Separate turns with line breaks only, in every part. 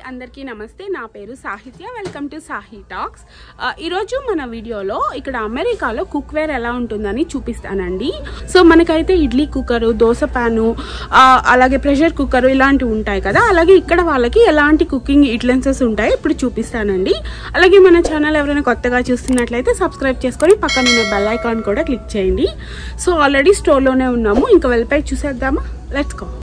అందరికీ నమస్తే నా పేరు సాహిత్య వెల్కమ్ టు సాహి టాక్స్ ఆ, ఈరోజు మన వీడియోలో ఇక్కడ అమెరికాలో కుక్వేర్ ఎలా ఉంటుందని చూపిస్తానండి సో మనకైతే ఇడ్లీ కుక్కరు దోశ ప్యాను ఆ, అలాగే ప్రెషర్ కుక్కరు ఇలాంటివి ఉంటాయి కదా అలాగే ఇక్కడ వాళ్ళకి ఎలాంటి కుకింగ్ యూటిలెన్సెస్ ఉంటాయో ఇప్పుడు చూపిస్తానండి అలాగే మన ఛానల్ ఎవరైనా కొత్తగా చూస్తున్నట్లయితే సబ్స్క్రైబ్ చేసుకొని పక్కన ఉన్న బెల్ ఐకాన్ కూడా క్లిక్ చేయండి సో ఆల్రెడీ స్టోర్లోనే ఉన్నాము ఇంకా వెళ్ళిపోయి చూసేద్దామా లెట్స్ గో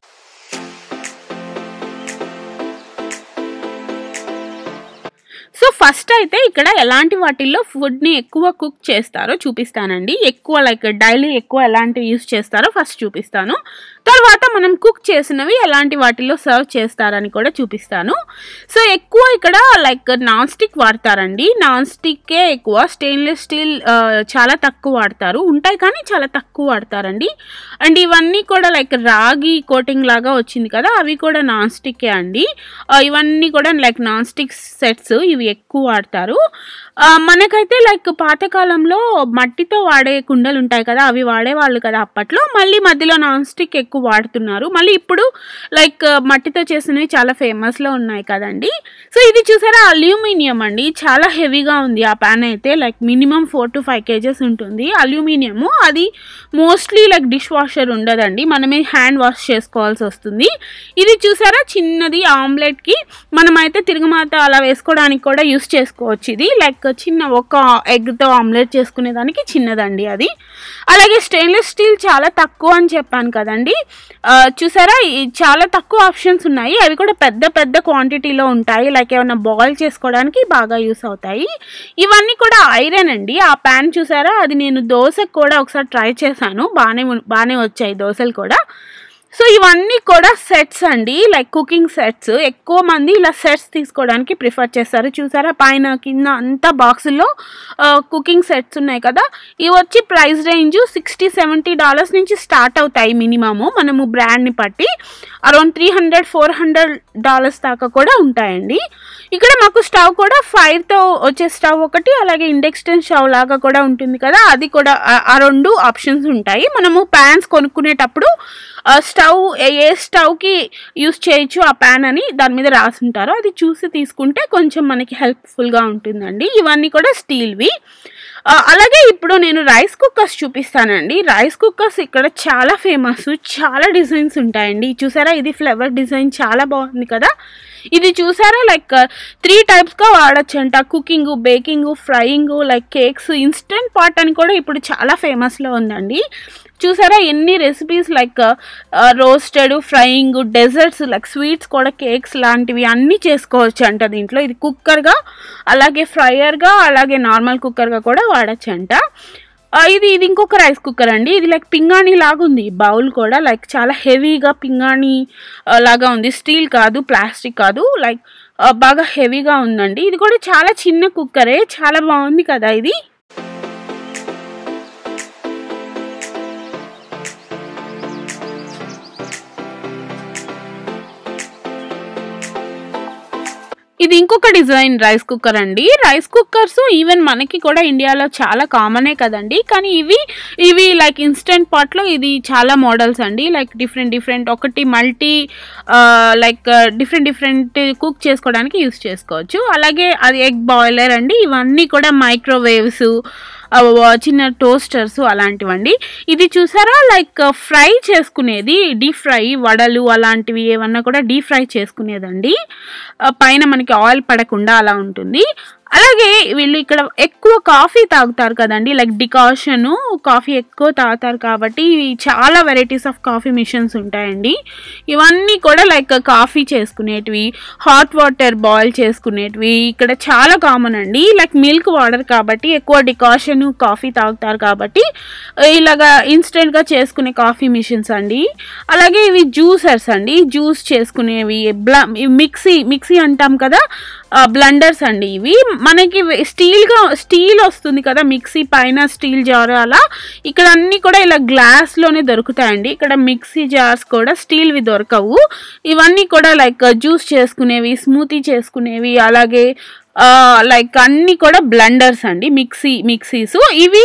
సో ఫస్ట్ అయితే ఇక్కడ ఎలాంటి వాటిల్లో ఫుడ్ని ఎక్కువ కుక్ చేస్తారో చూపిస్తానండి ఎక్కువ లైక్ డైలీ ఎక్కువ ఎలాంటివి యూస్ చేస్తారో ఫస్ట్ చూపిస్తాను తర్వాత మనం కుక్ చేసినవి ఎలాంటి వాటిల్లో సర్వ్ చేస్తారని కూడా చూపిస్తాను సో ఎక్కువ ఇక్కడ లైక్ నాన్ స్టిక్ వాడతారండి నాన్ స్టిక్కే ఎక్కువ స్టెయిన్లెస్ స్టీల్ చాలా తక్కువ వాడతారు ఉంటాయి కానీ చాలా తక్కువ వాడతారండి అండ్ ఇవన్నీ కూడా లైక్ రాగి కోటింగ్ లాగా వచ్చింది కదా అవి కూడా నాన్ స్టిక్కే అండి ఆ, ఇవన్నీ కూడా లైక్ నాన్ స్టిక్ సెట్స్ ఇవి ఎక్కువ వాడతారు ఆ, మనకైతే లైక్ పాతకాలంలో మట్టితో వాడే కుండలు ఉంటాయి కదా అవి వాడేవాళ్ళు కదా అప్పట్లో మళ్ళీ మధ్యలో నాన్ స్టిక్ ఎక్కువ వాడుతున్నారు మళ్ళీ ఇప్పుడు లైక్ మట్టితో చేసినవి చాలా ఫేమస్లో ఉన్నాయి కదండి సో ఇది చూసారా అల్యూమినియం అండి చాలా హెవీగా ఉంది ఆ ప్యాన్ అయితే like minimum four to five KGs ఉంటుంది అల్యూమినియము అది మోస్ట్లీ లైక్ డిష్ వాషర్ ఉండదండి మనమే హ్యాండ్ వాష్ చేసుకోవాల్సి వస్తుంది ఇది చూసారా చిన్నది ఆమ్లెట్కి మనమైతే తిరుగుమాత అలా వేసుకోవడానికి కూడా యూస్ చేసుకోవచ్చు ఇది లైక్ చిన్న ఒక ఎగ్తో ఆమ్లెట్ చేసుకునేదానికి చిన్నదండి అది అలాగే స్టెయిన్లెస్ స్టీల్ చాలా తక్కువ అని చెప్పాను కదండి ఆ, చూసారా ఈ చాలా తక్కువ ఆప్షన్స్ ఉన్నాయి అవి కూడా పెద్ద పెద్ద క్వాంటిటీలో ఉంటాయి లైక్ ఏమైనా బాయిల్ చేసుకోవడానికి బాగా యూస్ అవుతాయి ఇవన్నీ కూడా ఐరన్ అండి ఆ ప్యాన్ చూసారా అది నేను దోశకు కూడా ఒకసారి ట్రై చేశాను బాగానే ఉన్- బాగానే వచ్చాయి దోశలు కూడా సో ఇవన్నీ కూడా సెట్స్ అండి లైక్ కుకింగ్ సెట్స్ ఎక్కువ మంది ఇలా సెట్స్ తీసుకోవడానికి ప్రిఫర్ చేస్తారు చూసారా పైన కింద అంతా బాక్సుల్లో కుకింగ్ సెట్స్ ఉన్నాయి కదా ఇవి వచ్చి price range sixty seventy dollars నుంచి స్టార్ట్ అవుతాయి మినిమము మనము బ్రాండ్ని బట్టి around three hundred four hundred dollars దాకా కూడా ఉంటాయండి ఇక్కడ మాకు స్టవ్ కూడా ఫైర్తో వచ్చే స్టవ్ ఒకటి అలాగే ఇండక్షన్ స్టవ్ లాగా కూడా ఉంటుంది కదా అది కూడా ఆ- ఆ రెండు ఆప్షన్స్ ఉంటాయి మనము ప్యాన్స్ కొనుక్కునేటప్పుడు ఆ స్టవ్ ఏ- ఏ స్టవ్కి యూస్ చేయొచ్చు ఆ ప్యాన్ అని దాని మీద రాసి ఉంటారు అది చూసి తీసుకుంటే కొంచెం మనకి హెల్ప్ఫుల్గా ఉంటుందండి ఇవన్నీ కూడా స్టీల్వి ఆ, అలాగే ఇప్పుడు నేను రైస్ కుక్కర్స్ చూపిస్తానండి రైస్ కుక్కర్స్ ఇక్కడ చాలా ఫేమస్ చాలా డిజైన్స్ ఉంటాయండి చూసారా ఇది ఫ్లవర్ డిజైన్ చాలా బాగుంది కదా ఇది చూసారా లైక్ త్రీ టైప్స్గా వాడచ్చు అంట cooking baking frying like cakes instant pot అని కూడా ఇప్పుడు చాలా ఫేమస్లో ఉందండి చూసారా ఎన్ని recipes like roasted frying desserts like sweets కూడా కేక్స్ లాంటివి అన్నీ చేసుకోవచ్చు అంట దీంట్లో ఇది కుక్కర్గా అలాగే ఫ్రైయర్గా అలాగే నార్మల్ కుక్కర్గా కూడా వాడచ్చు అంట ఆ, ఇది ఇది ఇంకొక రైస్ కుక్కర్ అండి ఇది లైక్ పింగాణి లాగా ఉంది బౌల్ కూడా లైక్ చాలా హెవీగా పింగాణి ఆ, లాగా ఉంది స్టీల్ కాదు ప్లాస్టిక్ కాదు లైక్ ఆ, బాగా హెవీగా ఉందండి ఇది కూడా చాలా చిన్న కుక్కరే చాలా బాగుంది కదా ఇది ఇది ఇంకొక డిజైన్ రైస్ కుక్కర్ అండి రైస్ కుక్కర్స్ ఈవెన్ మనకి కూడా ఇండియాలో చాలా కామనే కదండి కానీ ఇవి ఇవి లైక్ ఇన్స్టెంట్ పాట్లో ఇది చాలా మోడల్స్ అండి లైక్ డిఫరెంట్ డిఫరెంట్ ఒకటి multi like different different cook చేసుకోవడానికి యూస్ చేసుకోవచ్చు అలాగే అది ఎగ్ బాయిలర్ అండి ఇవన్నీ కూడా మైక్రోవేవ్స్ చిన్న టోస్టర్స్ అలాంటివండి ఇది చూసారా లైక్ ఫ్రై చేసుకునేది డీప్ ఫ్రై వడలు అలాంటివి ఏమన్నా కూడా డీప్ ఫ్రై చేసుకునేదండి ఆ, పైన మనకి ఆయిల్ పడకుండా అలా ఉంటుంది అలాగే వీళ్ళు ఇక్కడ ఎక్కువ కాఫీ తాగుతారు కదండి లైక్ డికాషన్ కాఫీ ఎక్కువ తాగుతారు కాబట్టి ఇవి చాలా వెరైటీస్ ఆఫ్ కాఫీ మిషన్స్ ఉంటాయండి ఇవన్నీ కూడా లైక్ కాఫీ చేసుకునేటివి హాట్ వాటర్ బాయిల్ చేసుకునేటివి ఇక్కడ చాలా కామన్ అండి లైక్ మిల్క్ వాడరు కాబట్టి ఎక్కువ డికాషన్ కాఫీ తాగుతారు కాబట్టి ఇలాగా ఇన్స్టెంట్గా చేసుకునే కాఫీ మిషన్స్ అండి అలాగే ఇవి జ్యూసర్స్ అండి జ్యూస్ చేసుకునేవి బ్ల మిక్సీ మిక్సీ అంటాం కదా బ్లండర్స్ అండి ఇవి మనకి స్టీల్గా స్టీల్ వస్తుంది కదా మిక్సీ పైన స్టీల్ జార్ అలా ఇక్కడ అన్నీ కూడా ఇలా గ్లాస్లోనే దొరుకుతాయండి ఇక్కడ మిక్సీ జార్స్ కూడా స్టీల్వి దొరకవు ఇవన్నీ కూడా లైక్ జ్యూస్ చేసుకునేవి స్మూతీ చేసుకునేవి అలాగే లైక్ అన్నీ కూడా బ్లండర్స్ అండి మిక్సీ మిక్సీస్ ఇవి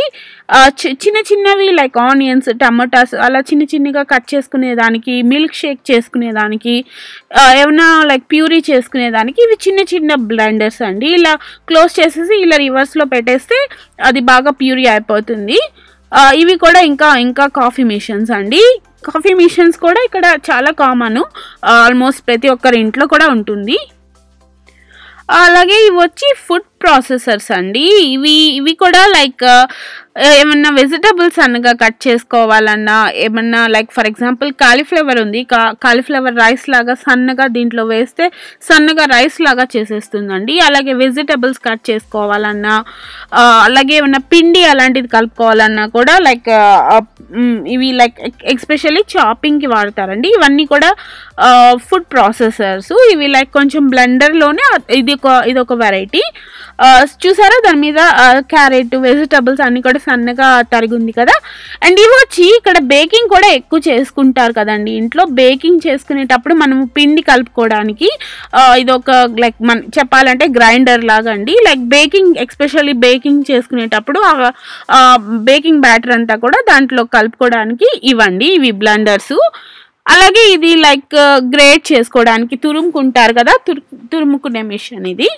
ఆ, చి- చిన్న చిన్నవి లైక్ ఆనియన్స్ టమాటాస్ అలా చిన్న చిన్నగా కట్ చేసుకునేదానికి మిల్క్ షేక్ చేసుకునేదానికి ఆ, ఏమైనా లైక్ ప్యూరీ చేసుకునేదానికి ఇవి చిన్న చిన్న బ్లెండర్స్ అండి ఇలా క్లోజ్ చేసేసి ఇలా రివర్స్లో పెట్టేస్తే అది బాగా ప్యూరీ అయిపోతుంది ఆ, ఇవి కూడా ఇంకా ఇంకా కాఫీ మిషన్స్ అండి కాఫీ మిషన్స్ కూడా ఇక్కడ చాలా కామన్ ఆల్మోస్ట్ ప్రతి ఒక్కరి ఇంట్లో కూడా ఉంటుంది అలాగే ఇవి వచ్చి ఫుడ్ ప్రాసెసర్స్ అండి ఇవి ఇవి కూడా లైక్ ఏమన్నా వెజిటబుల్స్ అనగా కట్ చేసుకోవాలన్నా ఏమన్నా లైక్ ఫర్ ఎగ్జాంపుల్ కాలీఫ్లవర్ ఉంది కా కాలీఫ్లవర్ రైస్ లాగా సన్నగా దీంట్లో వేస్తే సన్నగా రైస్ లాగా చేసేస్తుందండి అలాగే వెజిటబుల్స్ కట్ చేసుకోవాలన్నా ఆ, అలాగే ఏమన్నా పిండి అలాంటిది కలుపుకోవాలన్నా కూడా లైక్ ఇవి లైక్ ఎక్స్పెషల్లీ చాపింగ్కి వాడతారండి ఇవన్నీ కూడా ఫుడ్ ప్రాసెసర్స్ ఇవి లైక్ కొంచెం బ్లెండర్లోనే ఇది ఒక ఇది ఒక వెరైటీ చూసారా దాని మీద క్యారెట్ వెజిటబుల్స్ అన్ని కూడా సన్నగా తరిగింది కదా అండ్ ఇవి వచ్చి ఇక్కడ బేకింగ్ కూడా ఎక్కువ చేసుకుంటారు కదండి ఇంట్లో బేకింగ్ చేసుకునేటప్పుడు మనం పిండి కలుపుకోవడానికి ఆ, ఇది ఒక లైక్ మన చెప్పాలంటే గ్రైండర్ లాగా అండి లైక్ బేకింగ్ ఎక్స్పెషల్లీ బేకింగ్ చేసుకునేటప్పుడు బేకింగ్ బ్యాటర్ అంతా కూడా దాంట్లో కలుపుకోవడానికి ఇవ్వండి ఇవి బ్లండర్స్ అలాగే ఇది లైక్ గ్రేట్ చేసుకోవడానికి తురుముకుంటారు కదా తురు తురుముకునే మిషన్ ఇది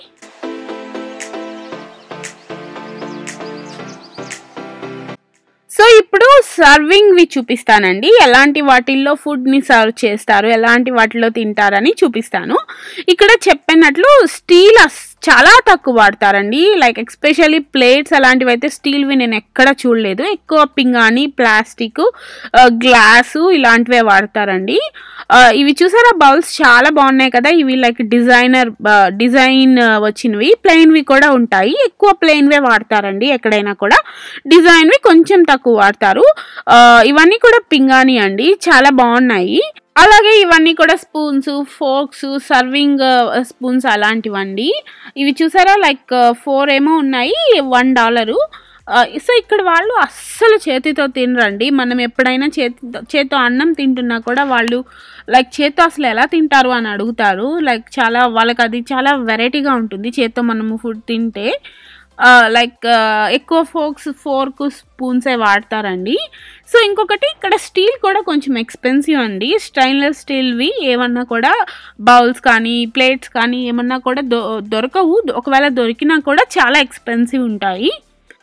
సో ఇప్పుడు సర్వింగ్వి చూపిస్తానండి ఎలాంటి వాటిల్లో ఫుడ్ని సర్వ్ చేస్తారు ఎలాంటి వాటిలో తింటారని చూపిస్తాను ఇక్కడ చెప్పినట్లు స్టీల్ అస్- చాలా తక్కువ వాడతారండి లైక్ ఎక్స్పెషల్లీ ప్లేట్స్ అలాంటివి అయితే స్టీల్వి నేను ఎక్కడ చూడలేదు ఎక్కువ పింగాణి ప్లాస్టిక్ గ్లాసు ఇలాంటివే వాడతారండి ఆ, ఇవి చూసారా బౌల్స్ చాలా బాగున్నాయి కదా ఇవి లైక్ డిజైనర్ డిజైన్ వచ్చినవి ప్లెయిన్వి కూడా ఉంటాయి ఎక్కువ ప్లెయిన్వే వాడతారండి ఎక్కడైనా కూడా డిజైన్వి కొంచెం తక్కువ వాడతారు ఆ, ఇవన్నీ కూడా పింగాణి అండి చాలా బాగున్నాయి అలాగే ఇవన్నీ కూడా స్పూన్స్ ఫోక్స్ సర్వింగ్ స్పూన్స్ అలాంటివండి ఇవి చూసారా లైక్ ఫోర్ ఏమో ఉన్నాయి వన్ డాలరు సో ఇక్కడ వాళ్ళు అస్సలు చేతితో తినరండి మనం ఎప్పుడైనా చేతితో చేతితో అన్నం తింటున్నా కూడా వాళ్ళు లైక్ చేత్తో అసలు ఎలా తింటారు అని అడుగుతారు లైక్ చాలా వాళ్ళకి అది చాలా వెరైటీగా ఉంటుంది చేత్తో మనము ఫుడ్ తింటే లైక్ ఎక్కువ ఫోక్స్ ఫోర్క్ స్పూన్సే వాడతారండి సో ఇంకొకటి ఇక్కడ స్టీల్ కూడా కొంచెం ఎక్స్పెన్సివ్ అండి స్టైన్లెస్ స్టీల్వి ఏమన్నా కూడా బౌల్స్ కానీ ప్లేట్స్ కానీ ఏమన్నా కూడా దొ దొరకవు ఒకవేళ దొరికినా కూడా చాలా ఎక్స్పెన్సివ్ ఉంటాయి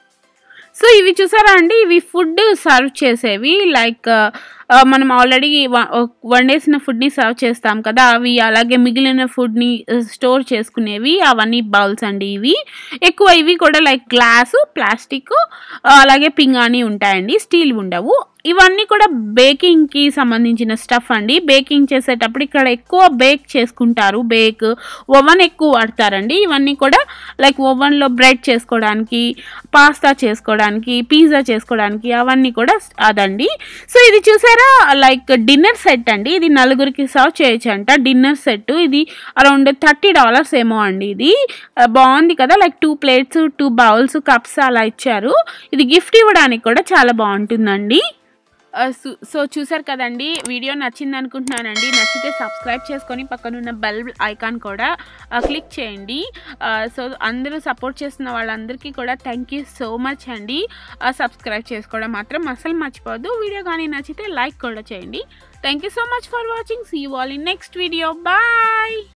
సో ఇవి చూసారా అండి ఇవి ఫుడ్ సర్వ్ చేసేవి లైక్ ఆ, మనం ఆల్రెడీ వండేసిన ఫుడ్ని సర్వ్ చేస్తాం కదా అవి అలాగే మిగిలిన ఫుడ్ని స్టోర్ చేసుకునేవి అవన్నీ బౌల్స్ అండి ఇవి ఎక్కువ ఇవి కూడా లైక్ గ్లాసు ప్లాస్టిక్ అలాగే పింగాణి ఉంటాయండి స్టీల్ ఉండవు ఇవన్నీ కూడా బేకింగ్కి సంబంధించిన స్టఫ్ అండి బేకింగ్ చేసేటప్పుడు ఇక్కడ ఎక్కువ బేక్ చేసుకుంటారు బేక్ ఓవెన్ ఎక్కువ వాడతారండి ఇవన్నీ కూడా లైక్ ఓవెన్లో బ్రెడ్ చేసుకోవడానికి పాస్తా చేసుకోవడానికి పిజ్జా చేసుకోవడానికి అవన్నీ కూడా అదండి సో ఇది చూసారా లైక్ డిన్నర్ సెట్ అండి ఇది నలుగురికి సర్వ్ చేయొచ్చు అంట డిన్నర్ సెట్ ఇది అరౌండ్ థర్టీ డాలర్స్ ఏమో అండి ఇది ఆ, బాగుంది కదా like two plates two bowls cups అలా ఇచ్చారు ఇది గిఫ్ట్ ఇవ్వడానికి కూడా చాలా బాగుంటుందండి ఆ, సు- సో చూసారు కదండి వీడియో నచ్చింది అనుకుంటున్నానండి నచ్చితే సబ్స్క్రైబ్ చేసుకొని పక్కనున్న బెల్ ఐకాన్ కూడా ఆ, క్లిక్ చేయండి ఆ, సో అందరూ సపోర్ట్ చేస్తున్న వాళ్ళందరికీ కూడా థ్యాంక్ యూ సో మచ్ అండి ఆ, సబ్స్క్రైబ్ చేసుకోవడం మాత్రం అసలు మర్చిపోవద్దు వీడియో కానీ నచ్చితే లైక్ కూడా చేయండి thank you so much for watching see you all in next video bye